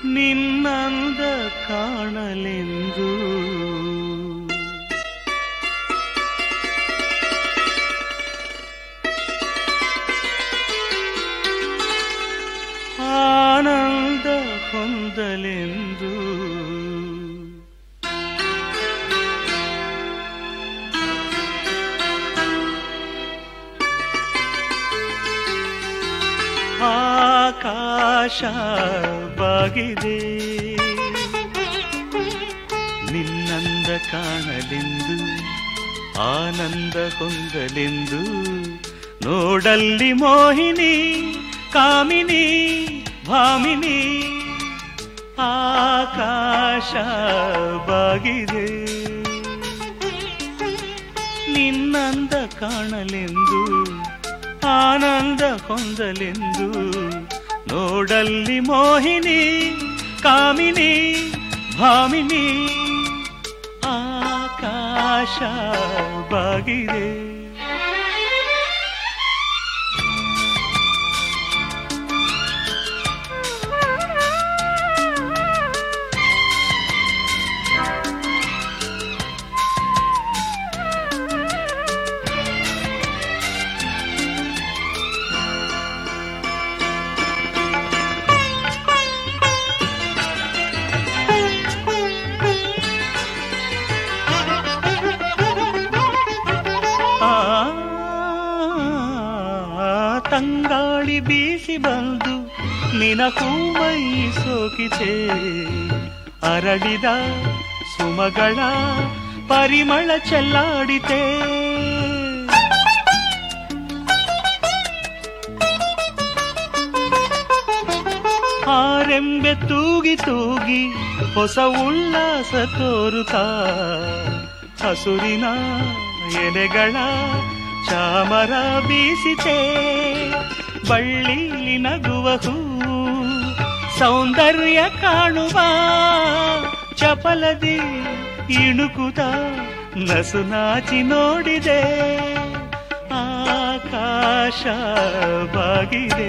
ನಿನ್ನಂದ ಕಾಣಲೆಂದು ಆನಂದ ಹೊಂದಲೆಂದು ಆಕಾಶ ಬಾಗಿದೆ ನಿನ್ನಂದ ಕಾಣಲೆಂದು ಆನಂದ ಹೊಂದಲೆಂದು ನೋಡಲ್ಲಿ ಮೋಹಿನಿ ಕಾಮಿನಿ ಭಾಮಿನಿ ಆಕಾಶ ಬಾಗಿದೆ ನಿನ್ನಂದ ಕಾಣಲೆಂದು ಆನಂದ ಹೊಂದಲೆಂದು ನೋಡಲ್ಲಿ ಮೋಹಿನಿ ಕಾಮಿನಿ ಭಾಮಿನಿ ಆಕಾಶ ಬಾಗಿದೆ ಆ ತಂಗಾಳಿ ಬೀಸಿ ಬಂದು ನಿನ ಹೂಮೈ ಸೋಕಿತೆ ಅರಳಿದ ಸುಮಗಳ ಪರಿಮಳ ಚೆಲ್ಲಾಡಿತೆ ಆರೆಂಬೆ ತೂಗಿ ತೂಗಿ ಹೊಸ ಉಲ್ಲಾಸ ತೋರುತ್ತಾ ಹಸುರಿನ ಎಲೆಗಳ ಚಾಮರ ಬೀಸಿತೆ ಬಳ್ಳಿಲಿ ನಗುವ ಹೂ ಸೌಂದರ್ಯ ಕಾಣುವ ಚಪಲದಿ ಇಣುಕುತ ನಸು ನಾಚಿ ನೋಡಿದೆ ಆಕಾಶ ಬಾಗಿದೆ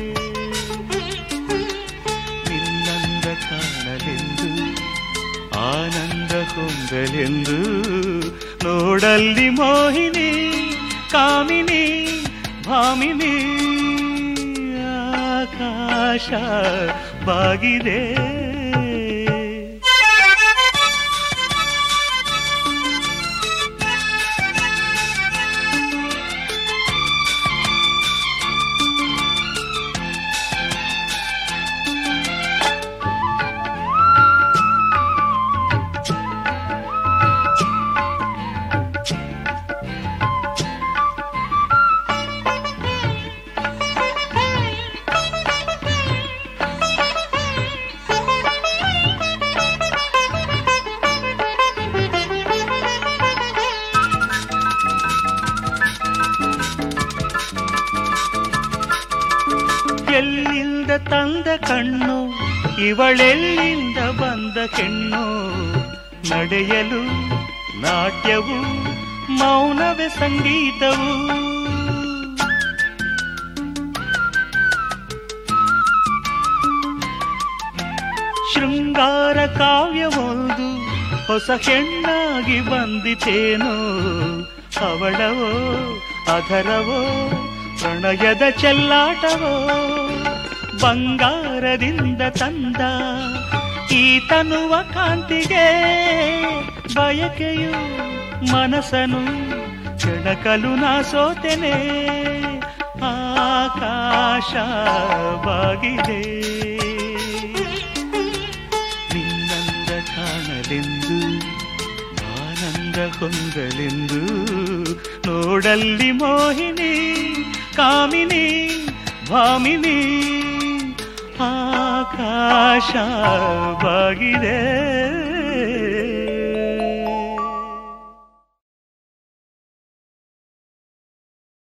ನಿನ್ನಂದ ಕಾಣಲೆಂದು ಆನಂದ ಹೊಂದಲೆಂದು ನೋಡಲ್ಲಿ ಮೋಹಿನಿ ಕಾಮಿನಿ ಭಾಮಿನಿ ಆಕಾಶ ಬಾಗಿದೆ ಎಲ್ಲಿಂದ ತಂದ ಕಣ್ಣು ಇವಳೆಲ್ಲಿಂದ ಬಂದ ಹೆಣ್ಣು ನಡೆಯಲು ನಾಟ್ಯವು ಮೌನವೇ ಸಂಗೀತವು ಶೃಂಗಾರ ಕಾವ್ಯವೊಂದು ಹೊಸ ಹೆಣ್ಣಾಗಿ ಬಂದಿತೇನೋ ಅವಳವೋ ಅಧರವೋ ಪ್ರಣಯದ ಚೆಲ್ಲಾಟವೋ ಬಂಗಾರದಿಂದ ತಂದ ಈ ತನುವ ಕಾಂತಿಗೆ ಬಯಕೆಯು ಮನಸ್ಸನು ಕೆಣಕಲು ನಾ ಸೋತೆನೆ ಆಕಾಶ ಬಾಗಿದೆ ನಿನ್ನಂದ ಕಾಣಲೆಂದು ಆನಂದ ಹೊಂದಲೆಂದು ನೋಡಲ್ಲಿ ಮೋಹಿನಿ ಕಾಮಿನಿ ಭಾಮಿನಿ ಆಕಾಶ ಬಾಗಿದೆ